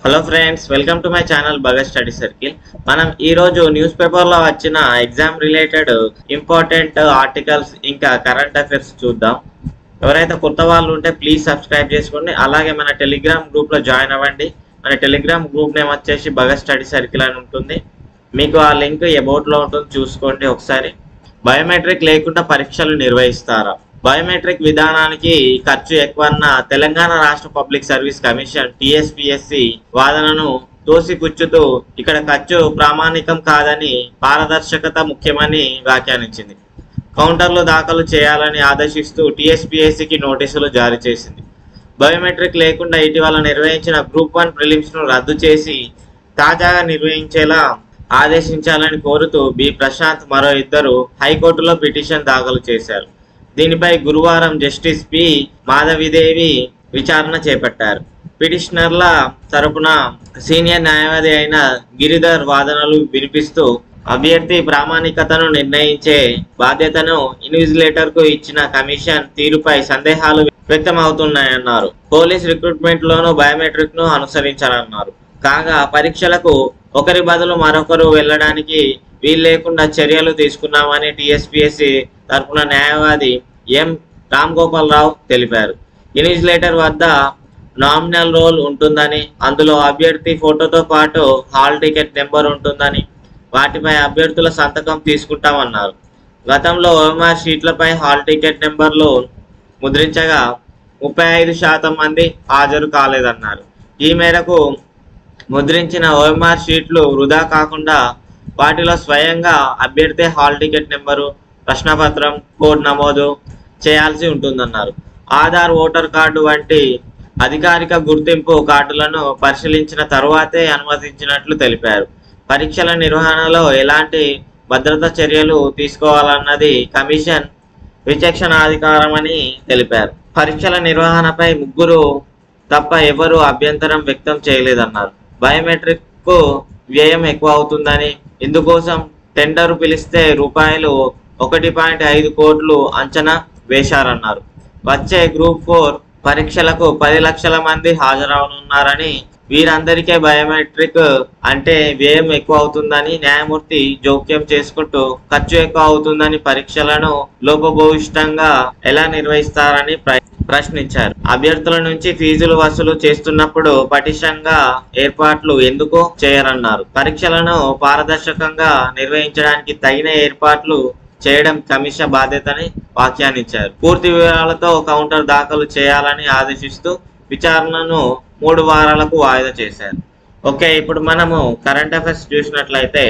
hello friends welcome to my channel Bhagat study circle మనం ఈ రోజు న్యూస్ పేపర్ లో వచ్చిన ఎగ్జామ్ రిలేటెడ్ ఇంపార్టెంట్ ఆర్టికల్స్ ఇంకా కరెంట్ అఫైర్స్ చూద్దాం ఎవరైతే కొత్త వాళ్ళు ఉంటే ప్లీజ్ సబ్స్క్రైబ్ చేసుకోండి అలాగే మన టెలిగ్రామ్ గ్రూప్ లో జాయిన్ అవ్వండి మన టెలిగ్రామ్ గ్రూప్ నేమ్ వచ్చేసి భగత్ స్టడీ సర్కిల్ అని ఉంటుంది మీకు ఆ లింక్ అబౌట్ లో ఉంటుంది చూసుకోండి ఒకసారి బయోమెట్రిక్ లేకుండా పరీక్షలు నిర్వహిస్తారా బయోమెట్రిక్ విధానానికి ఖర్చు ఎక్కువన్న తెలంగాణ రాష్ట్ర పబ్లిక్ సర్వీస్ కమిషన్ టిఎస్పిఎస్సి వాదనను తోసిపుచ్చుతూ ఇక్కడ ఖర్చు ప్రామాణికం కాదని పారదర్శకత ముఖ్యమని వ్యాఖ్యానించింది కౌంటర్లు దాఖలు చేయాలని ఆదేశిస్తూ టిఎస్పిఎస్సికి నోటీసులు జారీ చేసింది బయోమెట్రిక్ లేకుండా ఇటీవల నిర్వహించిన గ్రూప్ వన్ ప్రిలిమ్స్ ను రద్దు చేసి తాజాగా నిర్వహించేలా ఆదేశించాలని కోరుతూ బి ప్రశాంత్ మరో ఇద్దరు హైకోర్టులో పిటిషన్ దాఖలు చేశారు దీనిపై గురువారం జస్టిస్ పి మాధవిదేవి విచారణ చేపట్టారు పిటిషనర్ల తరపున సీనియర్ న్యాయవాది అయిన గిరిధర్ వాదనలు వినిపిస్తూ అభ్యర్థి ప్రామాణికతను నిర్ణయించే బాధ్యతను ఇన్విజిలేటర్ కు ఇచ్చిన కమిషన్ తీరుపై సందేహాలు వ్యక్తమవుతున్నాయన్నారు పోలీస్ రిక్రూట్మెంట్ లోనూ బయోమెట్రిక్ ను అనుసరించాలన్నారు కాగా పరీక్షలకు ఒకరి బదులు మరొకరు వెళ్ళడానికి వీలు లేకుండా చర్యలు తీసుకున్నామని టిఎస్పిఎస్సి తరపున న్యాయవాది ఎం రామ్ గోపాల్ రావు తెలిపారు ఇన్విజిలేటర్ వద్ద నామినల్ రోల్ ఉంటుందని అందులో అభ్యర్థి ఫోటోతో పాటు హాల్ టికెట్ నెంబర్ ఉంటుందని వాటిపై అభ్యర్థుల సంతకం తీసుకుంటామన్నారు గతంలో ఓఎంఆర్ షీట్లపై హాల్ టికెట్ నెంబర్లు ముద్రించగా ముప్పై ఐదు శాతం మంది హాజరు కాలేదన్నారు ఈ మేరకు ముద్రించిన ఓఎంఆర్ షీట్లు వృధా కాకుండా వాటిలో స్వయంగా అభ్యర్థి హాల్ టికెట్ నెంబరు ప్రశ్నపత్రం కోడ్ నమోదు చేయాల్సి ఉంటుందన్నారు ఆధార్ ఓటర్ కార్డు వంటి అధికారిక గుర్తింపు కార్డులను పరిశీలించిన తరువాతే అనుమతించినట్లు తెలిపారు పరీక్షల నిర్వహణలో ఎలాంటి భద్రతా చర్యలు తీసుకోవాలన్నది కమిషన్ విచక్షణాధికారమని తెలిపారు పరీక్షల నిర్వహణపై ముగ్గురు తప్ప ఎవరు అభ్యంతరం వ్యక్తం చేయలేదన్నారు బయోమెట్రిక్ కు వ్యయం ఎక్కువ అవుతుందని ఇందుకోసం టెండర్ పిలిస్తే రూపాయలు ఒకటి పాయింట్ ఐదు కోట్లు అంచనా వేశారన్నారు వచ్చే గ్రూప్ ఫోర్ పరీక్షలకు పది లక్షల మంది హాజరవనున్నారని వీరందరికీ బయోమెట్రిక్ అంటే వ్యయం ఎక్కువ అవుతుందని న్యాయమూర్తి జోక్యం చేసుకుంటూ ఖర్చు ఎక్కువ అవుతుందని పరీక్షలను లోపభూయిష్టంగా ఎలా నిర్వహిస్తారని ప్ర- ప్రశ్నించారు అభ్యర్థుల నుంచి ఫీజులు వసూలు చేస్తున్నప్పుడు పటిష్టంగా ఏర్పాట్లు ఎందుకు చేయరన్నారు పరీక్షలను పారదర్శకంగా నిర్వహించడానికి తగిన ఏర్పాట్లు చేయడం కమిషన్ బాధ్యతని వ్యాఖ్యానించారు పూర్తి వివరాలతో కౌంటర్ దాఖలు చేయాలని ఆదేశిస్తూ విచారణను మూడు వారాలకు వాయిదా చేశారు ఓకే ఇప్పుడు మనము కరెంట్ అఫైర్స్ చూసినట్లయితే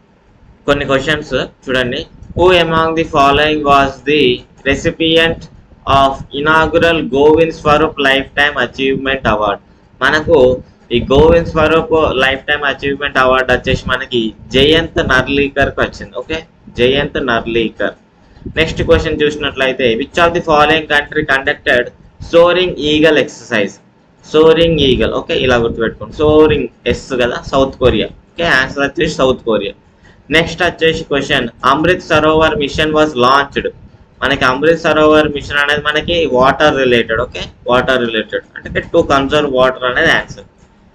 కొన్ని క్వశ్చన్స్ చూడండి who among the following was the recipient of inaugural Govind Swarup life time achievement award మనకు ఈ Govind Swarup life time achievement award వచ్చేసి మనకి జయంత్ నర్లీకర్ కి వచ్చింది okay Jayant Narlikar next question చూసినట్లయితే which of the following country conducted soaring eagle exercise soaring eagle okay ఇలా గుర్తుపెట్టుకోండి soaring S కదా సౌత్ కొరియా ఓకే ఆన్సర్ వచ్చేసి సౌత్ కొరియా నెక్స్ట్ వచ్చేసి question Amrit Sarovar mission was launched మనకి అమృత్ సరోవర్ మిషన్ అనేది మనకి water related okay water related అంటే to conserve water అనేది answer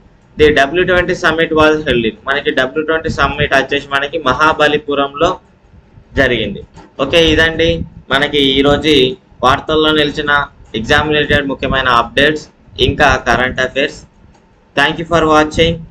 the W twenty summit was held మనకి డబ్ల్యూ ట్వంటీ సమ్మిట్ వచ్చేసి మనకి మహాబలిపురంలో జరిగింది ఓకే ఇదండి మనకి ఈరోజు వార్తల్లో నిలిచిన ఎగ్జామ్ రిలేటెడ్ ముఖ్యమైన అప్డేట్స్ ఇంకా current affairs thank you for watching